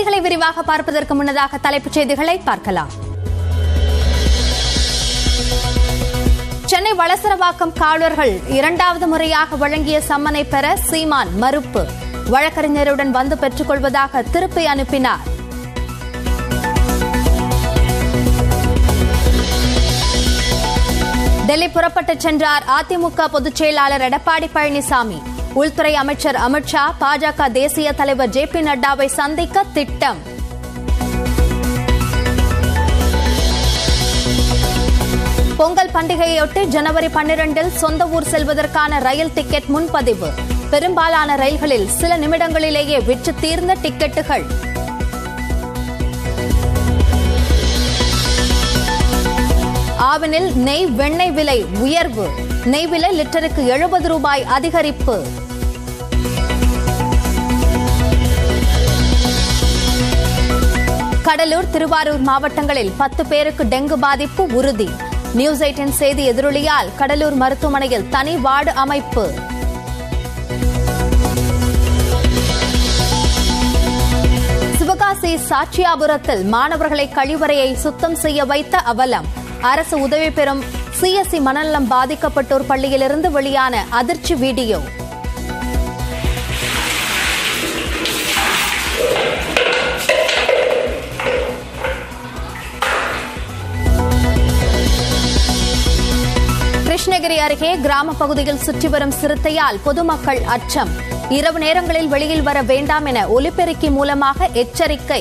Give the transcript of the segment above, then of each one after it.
செய்திகளை விரிவாக பார்ப்பதற்கு முன்னதாக தலைப்புச் செய்திகளை பார்க்கலாம் சென்னை வளசரவாக்கம் காவலர்கள் இரண்டாவது முறையாக வழங்கிய சம்மனை பெற சீமான் மறுப்பு வழக்கறிஞருடன் வந்து பெற்றுக்கொள்வதாக திருப்பி அனுப்பினார் டெல்லி புறப்பட்டுச் சென்றார் அதிமுக பொதுச் செயலாளர் எடப்பாடி பழனிசாமி உள்துறை அமைச்சர் அமித்ஷா பாஜக தேசிய தலைவர் ஜே பி நட்டாவை சந்திக்க திட்டம் பொங்கல் பண்டிகையொட்டி ஜனவரி பன்னிரண்டில் சொந்த ஊர் செல்வதற்கான ரயில் டிக்கெட் முன்பதிவு பெரும்பாலான ரயில்களில் சில நிமிடங்களிலேயே விற்று தீர்ந்த டிக்கெட்டுகள் ஆவினில் நெய் வெண்ணெய் விலை உயர்வு நெய் விலை லிட்டருக்கு எழுபது ரூபாய் அதிகரிப்பு கடலூர் திருவாரூர் மாவட்டங்களில் பத்து பேருக்கு டெங்கு பாதிப்பு உறுதி நியூஸ் எயிட்டின் செய்தி எதிரொலியால் கடலூர் மருத்துவமனையில் தனி வார்டு அமைப்பு சிவகாசி சாட்சியாபுரத்தில் மாணவர்களை கழிவறையை சுத்தம் செய்ய வைத்த அவலம் அரசு உதவி பெறும் சிஎஸ்சி மனநலம் பாதிக்கப்பட்டோர் பள்ளியிலிருந்து வெளியான அதிர்ச்சி வீடியோ கிருஷ்ணகிரி அருகே கிராம பகுதியில் சுற்றி வரும் சிறுத்தையால் பொதுமக்கள் அச்சம் இரவு நேரங்களில் வெளியில் வர வேண்டாம் என ஒலிபெருக்கி மூலமாக எச்சரிக்கை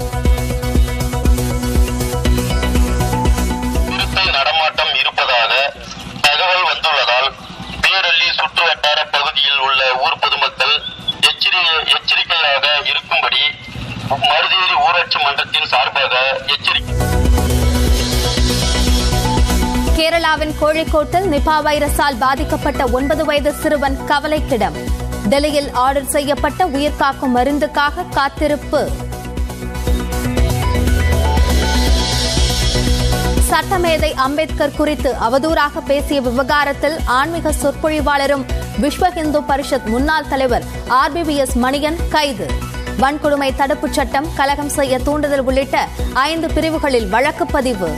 சிறுத்தை நடமாட்டம் இருப்பதாக தகவல் வந்துள்ளதால் பேரள்ளி சுற்றுவட்டார பகுதியில் உள்ள ஊர் பொதுமக்கள் எச்சரி- எச்சரிக்கையாக இருக்கும்படி மருதேரி ஊராட்சி மன்றத்தின் சார்பாக எச்சரிக்கை கேரளாவின் கோழிக்கோட்டில் நிபா வைரஸால் பாதிக்கப்பட்ட ஒன்பது வயது சிறுவன் கவலைக்கிடம் டெல்லியில் ஆர்டர் செய்யப்பட்ட உயிர்காக்கும் மருந்துக்காக காத்திருப்பு சட்டமேதை அம்பேத்கர் குறித்து அவதூறாக பேசிய விவகாரத்தில் ஆன்மீக சொற்பொழிவாளரும் விஸ்வ இந்து பரிஷத் முன்னாள் தலைவர் ஆர்பிவிஎஸ் மணியன் கைது வன்கொடுமை தடுப்புச் சட்டம் கலகம் செய்ய தூண்டுதல் உள்ளிட்ட ஐந்து பிரிவுகளில் வழக்கு பதிவு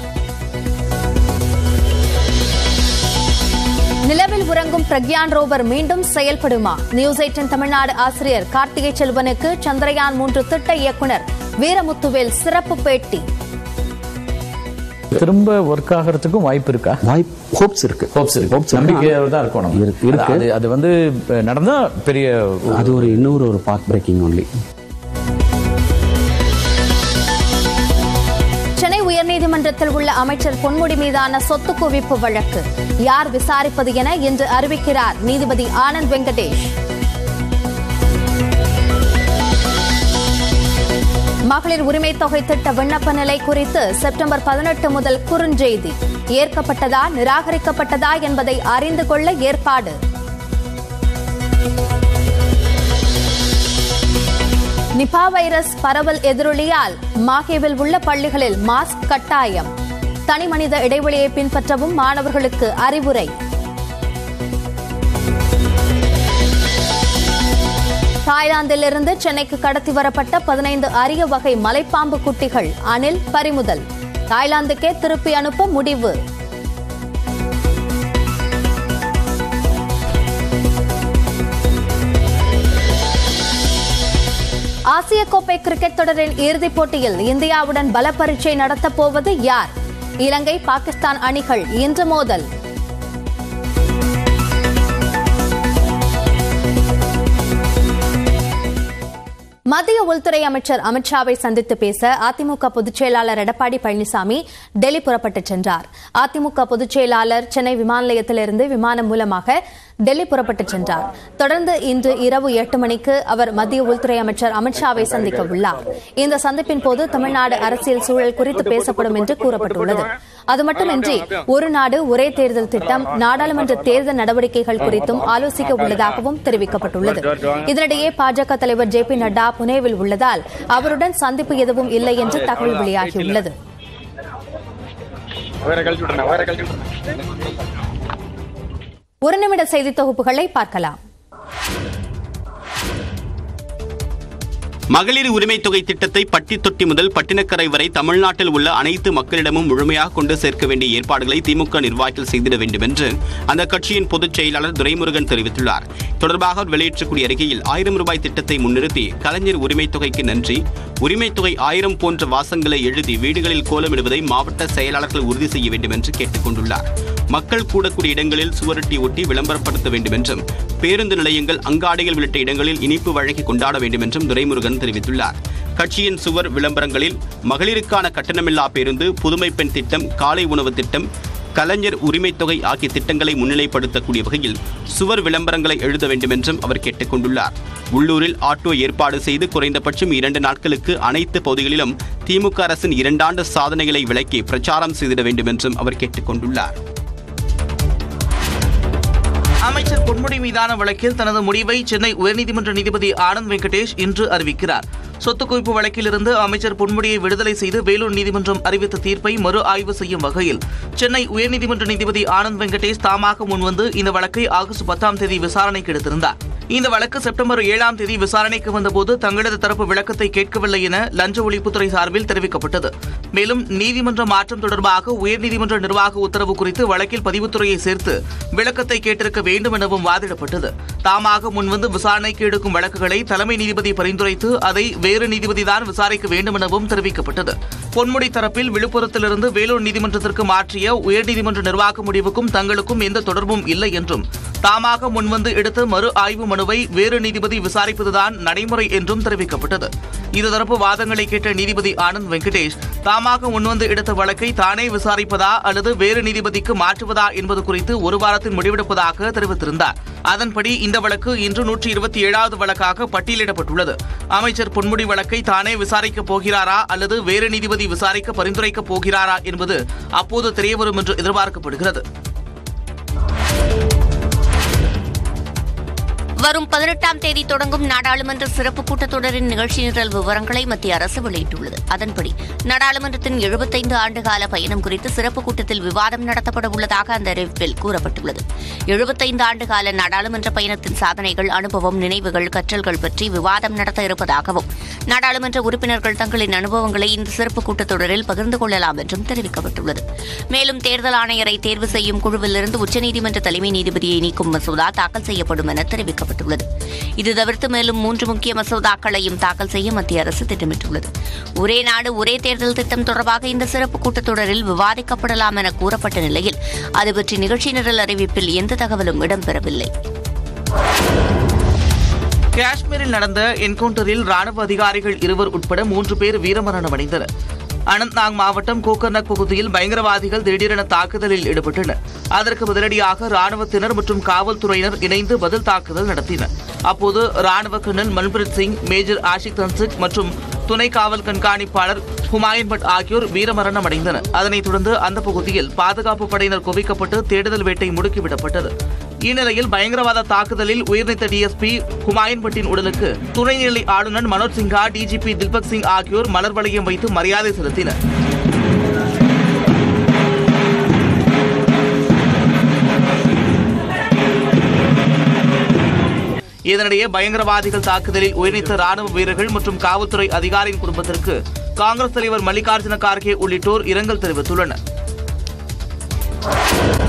நிலவில் உறங்கும் பிரக்யான் ரோவர் மீண்டும் செயல்படுமா நியூஸ் எயிட்டின் தமிழ்நாடு ஆசிரியர் கார்த்திகை செல்வனுக்கு சந்திரயான் மூன்று திட்ட இயக்குனர் வீரமுத்துவேல் சிறப்பு பேட்டி திரும்ப ஒர்க் ஆகிறதுக்கும் வாய்ப்பு இருக்கா வாய்ப்பு ஹோப்ஸ் இருக்கு ஹோப்ஸ் இருக்கு Hopes இருக்கு. நம்பிக்கையோட தான் இருக்கணும் இருக்கு- இருக்கு. அது அது வந்து அஹ், நடந்தா பெரிய அது ஒரு இன்னொரு ஒரு பாத் பிரேக்கிங் ஒன்லி சென்னை உயர்நீதிமன்றத்தில் உள்ள அமைச்சர் பொன்முடி மீதான சொத்து குவிப்பு வழக்கு யார் விசாரிப்பது என இன்று அறிவிக்கிறார் நீதிபதி ஆனந்த் வெங்கடேஷ் மகளிர் உரிமை தொகை திட்ட விண்ணப்ப நிலை குறித்து செப்டம்பர் பதினெட்டு முதல் குறுஞ்செய்தி ஏற்கப்பட்டதா நிராகரிக்கப்பட்டதா என்பதை அறிந்து கொள்ள ஏற்பாடு நிபா வைரஸ் பரவல் எதிரொலியால் மாஹேவில் உள்ள பள்ளிகளில் மாஸ்க் கட்டாயம் தனிமனித இடைவெளியை பின்பற்றவும் மாணவர்களுக்கு அறிவுரை தாய்லாந்திலிருந்து சென்னைக்கு கடத்தி வரப்பட்ட பதினைந்து அரிய வகை மலைப்பாம்பு குட்டிகள் அணில் பறிமுதல் தாய்லாந்துக்கே திருப்பி அனுப்ப முடிவு ஆசிய கோப்பை கிரிக்கெட் தொடரின் இறுதிப் போட்டியில் இந்தியாவுடன் பல பரீட்சை நடத்தப் போவது யார் இலங்கை பாகிஸ்தான் அணிகள் இன்று மோதல் மத்திய உள்துறை அமைச்சர் அமித்ஷாவை சந்தித்து பேச அதிமுக பொதுச் செயலாளர் எடப்பாடி பழனிசாமி டெல்லி புறப்பட்டுச் சென்றார் அதிமுக பொதுச் செயலாளர் சென்னை விமான நிலையத்திலிருந்து விமானம் மூலமாக டெல்லி புறப்பட்டுச் சென்றார் தொடர்ந்து இன்று இரவு எட்டு மணிக்கு அவர் மத்திய உள்துறை அமைச்சர் அமித்ஷாவை சந்திக்க உள்ளார் இந்த சந்திப்பின் போது தமிழ்நாடு அரசியல் சூழல் குறித்து பேசப்படும் என்று கூறப்பட்டுள்ளது அது மட்டுமின்றி ஒரு நாடு ஒரே தேர்தல் திட்டம் நாடாளுமன்ற தேர்தல் நடவடிக்கைகள் குறித்தும் ஆலோசிக்க உள்ளதாகவும் தெரிவிக்கப்பட்டுள்ளது இதனிடையே பாஜக தலைவர் ஜே பி நட்டா புனேவில் உள்ளதால் அவருடன் சந்திப்பு எதுவும் இல்லை என்று தகவல் வெளியாகியுள்ளது வேற கழிச்சு விட்டுறேன் வேற கழிச்சு விட்டுறேன் ஒரு நிமிட செய்தி தொகுப்புகளை பார்க்கலாம் மகளிர் உரிமை தொகை திட்டத்தை பட்டி தொட்டி முதல் பட்டினக்கரை வரை தமிழ்நாட்டில் உள்ள அனைத்து மக்களிடமும் முழுமையாக கொண்டு சேர்க்க வேண்டிய ஏற்பாடுகளை திமுக நிர்வாகிகள் செய்திட வேண்டும் என்று அந்த கட்சியின் பொதுச் செயலாளர் துரைமுருகன் தெரிவித்துள்ளார் தொடர்பாக அவர் வெளியிட்டக்கூடிய அறிக்கையில் ஆயிரம் ரூபாய் திட்டத்தை முன்னிறுத்தி கலைஞர் உரிமை தொகைக்கு நன்றி உரிமை தொகை ஆயிரம் போன்ற வாசங்களை எழுதி வீடுகளில் கோலமிடுவதை மாவட்ட செயலாளர்கள் உறுதி செய்ய வேண்டும் என்று கேட்டுக் கொண்டுள்ளார் மக்கள் கூடக்கூடிய இடங்களில் சுவரொட்டி ஒட்டி விளம்பரப்படுத்த வேண்டும் என்றும் பேருந்து நிலையங்கள் அங்காடிகள் உள்ளிட்ட இடங்களில் இனிப்பு வழங்கி கொண்டாட வேண்டும் என்றும் துரைமுருகன் தெரிவித்துள்ளார் கட்சியின் சுவர் விளம்பரங்களில் மகளிருக்கான கட்டணமில்லா பேருந்து புதுமை பெண் திட்டம் காலை உணவு திட்டம் கலைஞர் உரிமைத் தொகை ஆகிய திட்டங்களை முன்னிலைப்படுத்தக்கூடிய வகையில் சுவர் விளம்பரங்களை எழுத வேண்டும் என்றும் அவர் கேட்டுக் கொண்டுள்ளார் உள்ளூரில் ஆட்டோ ஏற்பாடு செய்து குறைந்தபட்சம் இரண்டு நாட்களுக்கு அனைத்து பகுதிகளிலும் திமுக அரசின் இரண்டாண்டு சாதனைகளை விளக்கி பிரச்சாரம் செய்திட வேண்டும் என்றும் அவர் கேட்டுக் கொண்டுள்ளார் அமைச்சர் பொன்முடி மீதான வழக்கில் தனது முடிவை சென்னை உயர்நீதிமன்ற நீதிபதி ஆனந்த் வெங்கடேஷ் இன்று அறிவிக்கிறார் சொத்து குவிப்பு வழக்கிலிருந்து அமைச்சர் பொன்முடியை விடுதலை செய்து வேலூர் நீதிமன்றம் அறிவித்த தீர்ப்பை மறு ஆய்வு செய்யும் வகையில் சென்னை உயர்நீதிமன்ற நீதிபதி ஆனந்த் வெங்கடேஷ் தாமாக முன்வந்து இந்த வழக்கை ஆகஸ்ட் பத்தாம் தேதி விசாரணைக்கு எடுத்திருந்தார் இந்த வழக்கு செப்டம்பர் ஏழாம் தேதி விசாரணைக்கு வந்தபோது தங்களது தரப்பு விளக்கத்தை கேட்கவில்லை என லஞ்ச ஒழிப்புத்துறை சார்பில் தெரிவிக்கப்பட்டது மேலும் நீதிமன்ற மாற்றம் தொடர்பாக உயர்நீதிமன்ற நிர்வாக உத்தரவு குறித்து வழக்கில் பதிவுத்துறையை சேர்த்து விளக்கத்தை கேட்டிருக்க வேண்டும் எனவும் வாதிடப்பட்டது தாமாக முன்வந்து விசாரணைக்கு எடுக்கும் வழக்குகளை தலைமை நீதிபதி பரிந்துரைத்து அதை வேறு நீதிபதிதான் விசாரிக்க வேண்டும் எனவும் தெரிவிக்கப்பட்டது பொன்முடி தரப்பில் விழுப்புரத்திலிருந்து வேலூர் நீதிமன்றத்திற்கு மாற்றிய உயர்நீதிமன்ற நிர்வாக முடிவுக்கும் தங்களுக்கும் எந்த தொடர்பும் இல்லை என்றும் தாமாக முன்வந்து எடுத்த மறு ஆய்வு மனுவை வேறு நீதிபதி விசாரிப்பதுதான் நடைமுறை என்றும் தெரிவிக்கப்பட்டது இருதரப்பு வாதங்களை கேட்ட நீதிபதி ஆனந்த் வெங்கடேஷ் தாமாக முன்வந்து எடுத்த வழக்கை தானே விசாரிப்பதா அல்லது வேறு நீதிபதிக்கு மாற்றுவதா என்பது குறித்து ஒரு வாரத்தில் முடிவெடுப்பதாக தெரிவித்திருந்தார் அதன்படி இந்த வழக்கு இன்று நூற்றி இருபத்தி ஏழாவது வழக்காக பட்டியலிடப்பட்டுள்ளது அமைச்சர் பொன்முடி வழக்கை தானே விசாரிக்கப் போகிறாரா அல்லது வேறு நீதிபதி விசாரிக்க பரிந்துரைக்கப் போகிறாரா என்பது அப்போது தெரியவரும் என்று எதிர்பார்க்கப்படுகிறது வரும் பதினெட்டாம் தேதி தொடங்கும் நாடாளுமன்ற சிறப்பு கூட்டத்தொடரின் நிகழ்ச்சி நிரல் விவரங்களை மத்திய அரசு வெளியிட்டுள்ளது அதன்படி நாடாளுமன்றத்தின் எழுபத்தைந்து ஆண்டுகால பயணம் குறித்து சிறப்பு கூட்டத்தில் விவாதம் நடத்தப்பட உள்ளதாக அந்த அறிவிப்பில் கூறப்பட்டுள்ளது எழுபத்தைந்து ஆண்டுகால நாடாளுமன்ற பயணத்தின் சாதனைகள் அனுபவம் நினைவுகள் கற்றல்கள் பற்றி விவாதம் நடத்த இருப்பதாகவும் நாடாளுமன்ற உறுப்பினர்கள் தங்களின் அனுபவங்களை இந்த சிறப்பு கூட்டத்தொடரில் பகிர்ந்து கொள்ளலாம் என்றும் தெரிவிக்கப்பட்டுள்ளது மேலும் தேர்தல் ஆணையரை தேர்வு செய்யும் குழுவிலிருந்து உச்சநீதிமன்ற தலைமை நீதிபதியை நீக்கும் மசோதா தாக்கல் செய்யப்படும் என தெரிவிக்கப்பட்டுள்ளது இது தவிர்த்து மேலும் மூன்று முக்கிய மசோதாக்களையும் தாக்கல் செய்ய மத்திய அரசு திட்டமிட்டுள்ளது ஒரே நாடு ஒரே தேர்தல் திட்டம் தொடர்பாக இந்த சிறப்பு கூட்டத்தொடரில் விவாதிக்கப்படலாம் என கூறப்பட்ட நிலையில் அது பற்றி நிகழ்ச்சி நிரல் அறிவிப்பில் எந்த தகவலும் இடம்பெறவில்லை காஷ்மீரில் நடந்த என்கவுண்டரில் ராணுவ அதிகாரிகள் இருவர் உட்பட மூன்று பேர் வீரமரணம் அடைந்தனர் அனந்த்நாக் மாவட்டம் கோக்கர்னக் பகுதியில் பயங்கரவாதிகள் திடீரென தாக்குதலில் ஈடுபட்டனர் அதற்கு பதிலடியாக ராணுவத்தினர் மற்றும் காவல்துறையினர் இணைந்து பதில் தாக்குதல் நடத்தினர் அப்போது ராணுவ கர்னல் மன்பிரீத் சிங் மேஜர் ஆஷிக் தன்சிக் மற்றும் துணை காவல் கண்காணிப்பாளர் ஹுமாயூன் பட் ஆகியோர் வீரமரணம் அடைந்தனர் அதனைத் தொடர்ந்து அந்த பகுதியில் பாதுகாப்பு படையினர் குவிக்கப்பட்டு தேடுதல் வேட்டை முடுக்கிவிடப்பட்டது இந்நிலையில் பயங்கரவாத தாக்குதலில் உயிர்நீத்த டிஎஸ்பி ஹுமாயூன் பட்டின் உடலுக்கு துணைநிலை ஆளுநர் மனோஜ் சின்ஹா டிஜிபி தில்பக் சிங் ஆகியோர் மலர் வளையம் வைத்து மரியாதை செலுத்தினர் இதனிடையே பயங்கரவாதிகள் தாக்குதலில் உயிரிழந்த ராணுவ வீரர்கள் மற்றும் காவல்துறை அதிகாரியின் குடும்பத்திற்கு காங்கிரஸ் தலைவர் மல்லிகார்ஜுன கார்கே உள்ளிட்டோர் இரங்கல் தெரிவித்துள்ளனர்